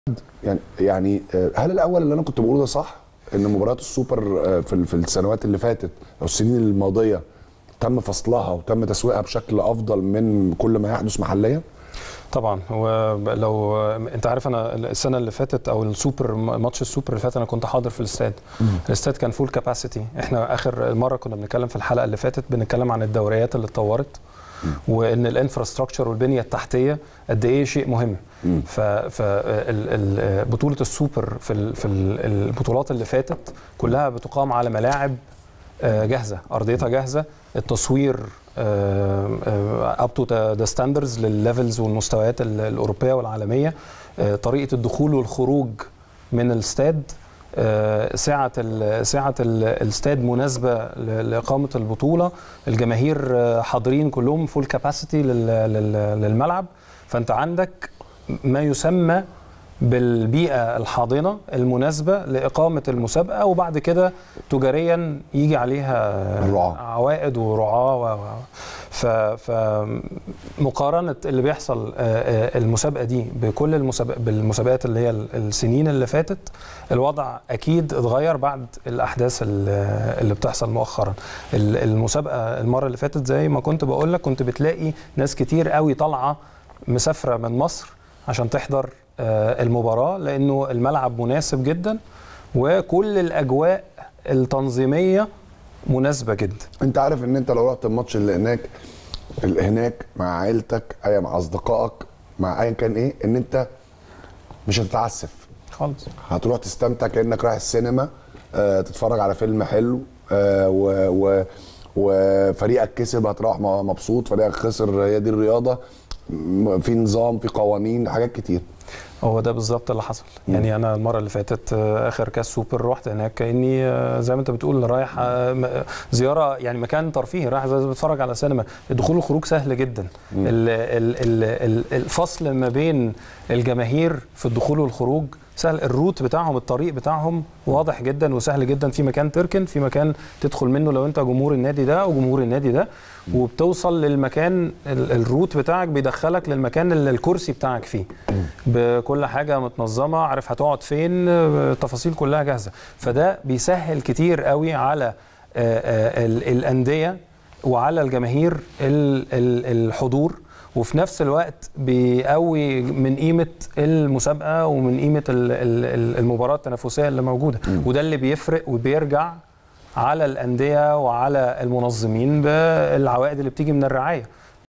يعني يعني آه، هل الاول اللي انا كنت بقوله ده صح ان مباريات السوبر آه، في ال- في السنوات اللي فاتت او السنين الماضيه تم فصلها وتم تسويقها بشكل افضل من كل ما يحدث محليا طبعا هو ب- لو انت عارف انا السنه اللي فاتت او السوبر ماتش السوبر اللي فات انا كنت حاضر في الاستاد الاستاد كان فول كاباسيتي احنا اخر مره كنا بنتكلم في الحلقه اللي فاتت بنتكلم عن الدوريات اللي اتطورت وان الانفراستراكشر والبنيه التحتيه قد ايه شيء مهم ف بطوله السوبر في ال- في ال- البطولات اللي فاتت كلها بتقام على ملاعب آه، جاهزه ارضيتها جاهزه التصوير اب تو ذا ستاندرز للليفلز والمستويات ال- الاوروبيه والعالميه آه، طريقه الدخول والخروج من الاستاد آه، سعه ال- سعه ال- الاستاد مناسبه ل- لاقامه البطوله الجماهير آه، حاضرين كلهم فول كاباسيتي للملعب فانت عندك ما يسمى بالبيئة الحاضنة المناسبة لإقامة المسابقة وبعد كده تجاريا يجي عليها الرعاة. عوائد ورعاة و... و- ف... فمقارنة اللي بيحصل آه، آه، المسابقة دي بكل المسابق... بالمسابقات اللي هي ال- السنين اللي فاتت الوضع أكيد اتغير بعد الأحداث ال- اللي بتحصل مؤخرا ال- المسابقة المرة اللي فاتت زي ما كنت بقول لك كنت بتلاقي ناس كتير قوي طالعة مسافرة من مصر عشان تحضر آه، المباراة لأنه الملعب مناسب جدا وكل الأجواء التنظيمية مناسبة جدا انت عارف ان انت لو رحت الماتش اللي هناك اللي هناك مع عيلتك اي مع اصدقائك مع ايا كان ايه ان انت مش هتتعسف خالص هتروح تستمتع كانك رايح السينما آه، تتفرج على فيلم حلو آه، و و وفريقك كسب هتروح م- مبسوط فريقك خسر هي دي الرياضه م- في نظام في قوانين حاجات كتير هو ده بالظبط اللي حصل يعني انا المره اللي فاتت آه، اخر كاس سوبر رحت هناك كاني آه، زي ما انت بتقول رايح آه، م- زياره يعني مكان ترفيهي رايح زي بتفرج على سينما الدخول والخروج سهل جدا ال- ال- ال- ال- الفصل ما بين الجماهير في الدخول والخروج سهل الروت بتاعهم الطريق بتاعهم واضح جدا وسهل جدا في مكان تركن في مكان تدخل منه لو انت جمهور النادي ده او جمهور النادي ده وبتوصل للمكان ال- الروت بتاعك بيدخلك للمكان اللي الكرسي بتاعك فيه بكل حاجه متنظمه عارف هتقعد فين التفاصيل كلها جاهزه فده بيسهل كتير قوي على آه، آه، ال- الانديه وعلى الجماهير ال- ال- الحضور وفي نفس الوقت بيقوي من قيمه المسابقه ومن قيمه ال- ال- المباراه التنافسيه اللي موجوده وده اللي بيفرق وبيرجع على الانديه وعلى المنظمين بالعوائد اللي بتيجي من الرعايه